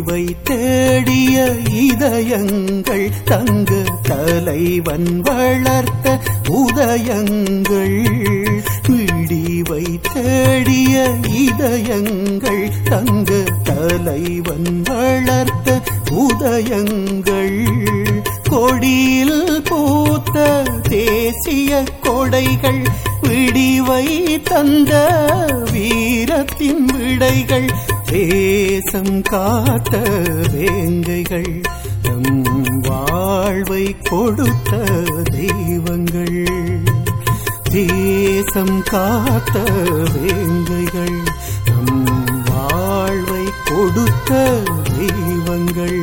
விடிவை தேடிய இதயங்கள் தங்க தலைவன் வளர்த்த உதயங்கள் விடிவை தேடிய இதயங்கள் தங்க தலைவன் வளர்த்த உதயங்கள் கொடியில் பூத்த தேசிய கொடைகள் விடிவை தந்த வீரத்தின் விடைகள் தேசம் காத்த வேங்கைகள் தம் வாழ்வை கொடுத்த தெய்வங்கள் தேசம் காத்த வேங்கைகள் தம் வாழ்வை கொடுத்த தெய்வங்கள்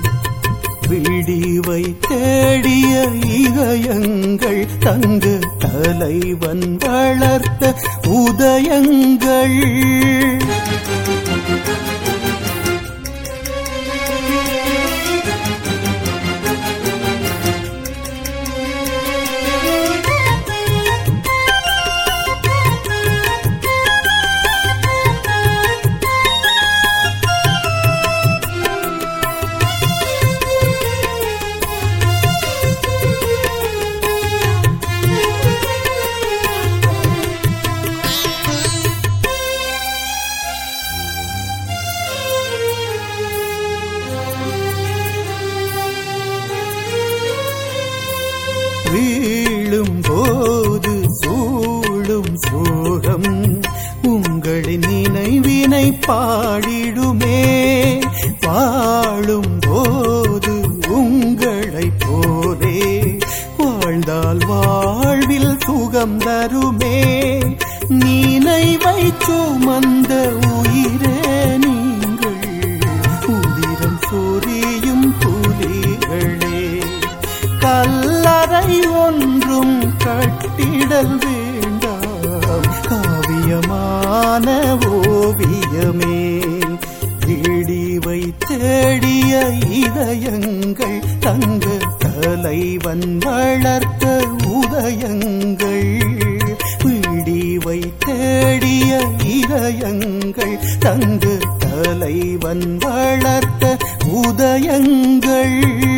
விடிவை தேடிய இதயங்கள் தங்கு தலைவன் வளர்த்த உதயங்கள் வீழும் போது சூழும் சோகம் உங்களின் நினைவினை பாடிடுமே வாழும் போது உங்களைப் போலே வாழ்ந்தால் வாழ்வில் சுகம் தருமே நினைவை சுமந்த உயிரே நீங்கள் உதிரம் சொரியும் புலிகளே கல்லறை ஒன்றும் கட்டிடல் வேண்டாம் காவியமான ஓவியமே விடிவை தேடிய இதயங்கள் தங்க தலைவன் வளர்த்த உதயங்கள் விடிவை தேடிய இதயங்கள் தங்கு தலைவன் வளர்த்த உதயங்கள்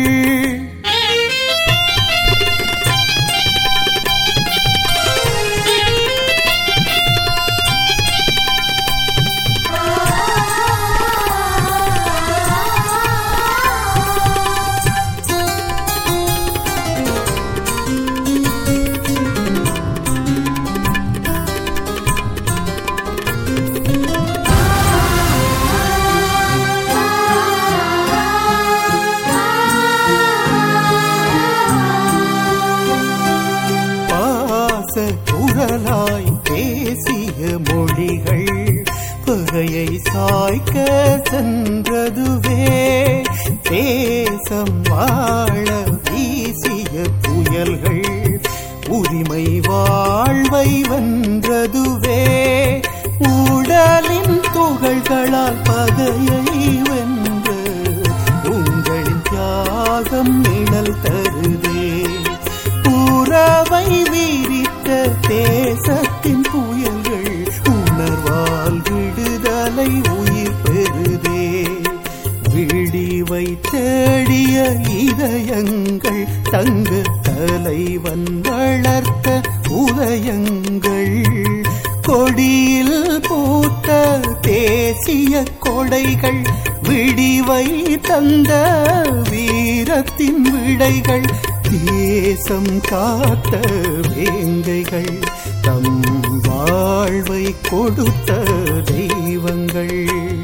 பாச குரலாய் பேசிய மொழிகள் பகையை சாய்க்க சென்றதுவே தேசம் வாழ வீசிய புயல்கள் உரிமை வாழ்வை வென்றதுவே உடலின் துகள்களால் பகையை வென்ற உங்களின் தியாகம் நிழல் தருதே உறவை விரித்த தேசத்தின் புயல்கள் உணர்வால் விடுதலை உயிர் பெறுதே விடிவை தேடிய இதயங்கள் தங்கு தலைவன் வளர்த்த உதயங்கள் கொடியில் பூத்த தேசிய கொடைகள் விடிவை தந்த வீரத்தின் விடைகள் தேசம் காத்த வேங்கைகள் தம் வாழ்வை கொடுத்த தெய்வங்கள்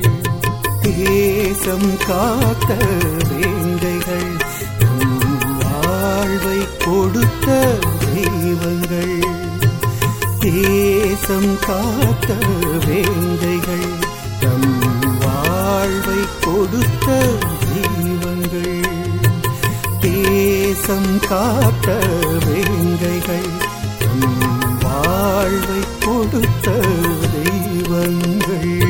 தேசம் காத்த வேங்கைகள் தம் வாழ்வை கொடுத்த தெய்வங்கள் தேசம் காத்த வேங்கைகள் தம் வாழ்வை கொடுத்த தெய்வங்கள் தேசம் காத்த வேங்கைகள் தம் வாழ்வை கொடுத்த தெய்வங்கள்